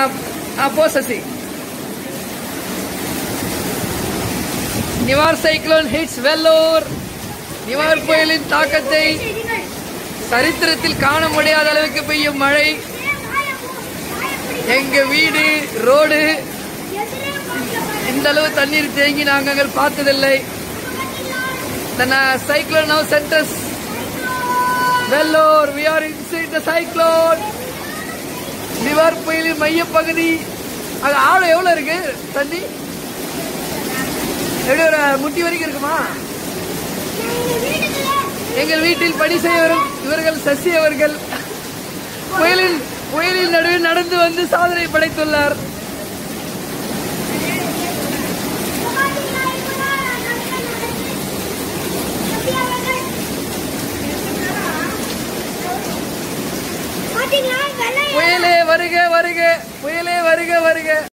ஆ போ Sasi Nivar cyclone hits Vellore Nivar புயலின் தாக்கத்தை சரித்திரத்தில் காண முடியாத அளவுக்கு பெய்யும் மழை எங்க வீடு ரோடு இந்த அளவு தண்ணீர் தேங்கி நாங்கள் பார்த்ததில்லை the cyclone now sent us Vellore. We are inside the cyclone. Nivar புயலின் மையப்பகுதி அது ஆழம் எவ்வளவு இருக்கு தண்ணி எப்படி ஒரு முட்டி வரைக்கும் இருக்குமா எங்கள் வீட்டில் பணி செய்ய வரும் இவர்கள் சசி அவர்கள் புயலில் புயலின் நடுவே நடந்து வந்து சாதனை படைத்துள்ளார் பாத்தீங்களா வெள்ளை புயலே வருக வருக புயலே வருக வருக